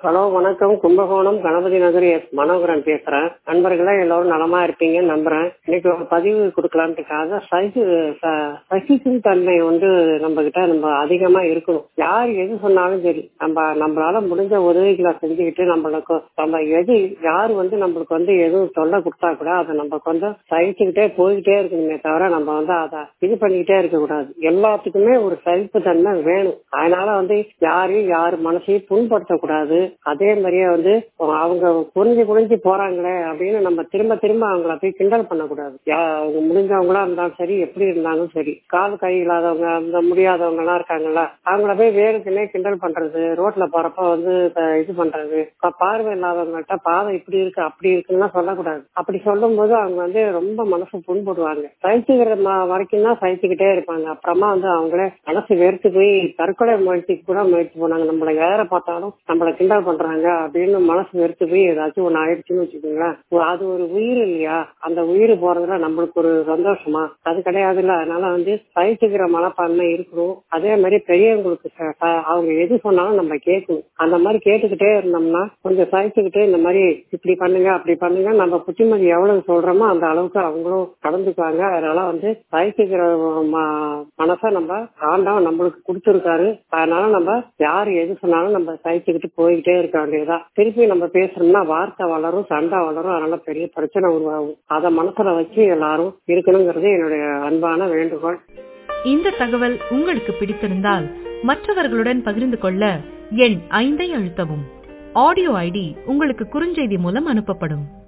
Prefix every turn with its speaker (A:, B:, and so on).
A: hello வணக்கம் Kumbakonam Ganapathi Nagar S Manoharan பேசுறேன் நண்பர்களே எல்லாரும் நலமா இருப்பீங்கன்னு நம்புறேன் இன்னைக்கு ஒரு பதிவு கொடுக்கலான்றதுக்காக சைக்கு சகிக்கும் தன்மை வந்து நம்ம கிட்ட நம்ம அதிகமா இருக்கணும் யார் எது சொன்னாலும் சரி நம்ம நம்மளால முடிஞ்ச உதவிகளை செஞ்சுக்கிட்டு நம்மளுக்கு நம்ம எது யார் வந்து நம்மளுக்கு வந்து எதுவும் தொல்லை கொடுத்தா கூட அதை நம்ம கொஞ்சம் சகிச்சுக்கிட்டே போய்கிட்டே இருக்கணுமே தவிர நம்ம வந்து அதை இது பண்ணிக்கிட்டே இருக்க கூடாது எல்லாத்துக்குமே ஒரு சகிப்பு தன்மை வேணும் அதனால வந்து யாரையும் யார் மனசையும் புண்படுத்தக்கூடாது அதே மாதிரியே வந்து அவங்க புரிஞ்சு புரிஞ்சு போறாங்களே அப்படின்னு நம்ம திரும்ப திரும்ப அவங்கள போய் கிண்டல் பண்ணக்கூடாது அவங்க முடிஞ்சவங்களா இருந்தாலும் சரி எப்படி இருந்தாலும் சரி கால் கை இல்லாதவங்க அந்த முடியாதவங்க எல்லாம் இருக்காங்கல்ல அவங்கள போய் வேறுக்குன்னே கிண்டல் பண்றது ரோட்ல போறப்ப வந்து இது பண்றது பார்வை இல்லாதவங்கள்ட்ட பாதை இப்படி இருக்கு அப்படி இருக்குன்னு சொல்லக்கூடாது அப்படி சொல்லும் போது அவங்க வந்து ரொம்ப மனசு புண்படுவாங்க சகிச்சுக்கிற வரைக்கும் தான் சகிச்சுக்கிட்டே இருப்பாங்க அப்புறமா வந்து அவங்களே மனசு வெறுத்து போய் தற்கொலை முயற்சிக்கு கூட முயற்சி போனாங்க நம்மள யார பார்த்தாலும் நம்மள கிண்டல் பண்றாங்க அப்படின்னு மனசு வெறுத்து போய் ஏதாச்சும் ஒண்ணு ஆயிடுச்சுன்னு வச்சுக்கோங்களேன் அது ஒரு உயிர் இல்லையா அந்த உயிர் போறதுல நம்மளுக்கு ஒரு சந்தோஷமா அது கிடையாது இல்ல அதனால வந்து சகிச்சுக்கிற மனப்பான்மை இருக்கணும் அதே மாதிரி பெரியவங்களுக்கு அவங்க எது சொன்னாலும் நம்ம கேட்கணும் அந்த மாதிரி கேட்டுக்கிட்டே இருந்தோம்னா கொஞ்சம் சகிச்சுக்கிட்டு இந்த மாதிரி இப்படி பண்ணுங்க அப்படி பண்ணுங்க நம்ம புத்திமதி எவ்வளவு சொல்றோமோ அந்த அளவுக்கு அவங்களும் கலந்துக்குவாங்க அதனால வந்து சகிச்சுக்கிற மனசை நம்ம ஆண்டவன் நம்மளுக்கு கொடுத்துருக்காரு அதனால நம்ம யார் எது சொன்னாலும் நம்ம சகிச்சுக்கிட்டு போய்கிட்டே இருக்க வேண்டியதா திருப்பி நம்ம பேசணும்னா வார்த்தை வளரும் சண்டை வளரும் அதனால பெரிய பிரச்சனை உருவாகும் அதை மனசுல வச்சு எல்லாரும் இருக்கணுங்கிறது என்னுடைய அன்பான வேண்டுகோள்
B: இந்த தகவல் உங்களுக்கு பிடித்திருந்தால் மற்றவர்களுடன் பகிர்ந்து கொள்ள எண் ஐந்தை அழுத்தவும் ஆடியோ ஐடி உங்களுக்கு குறுஞ்செய்தி மூலம் அனுப்பப்படும்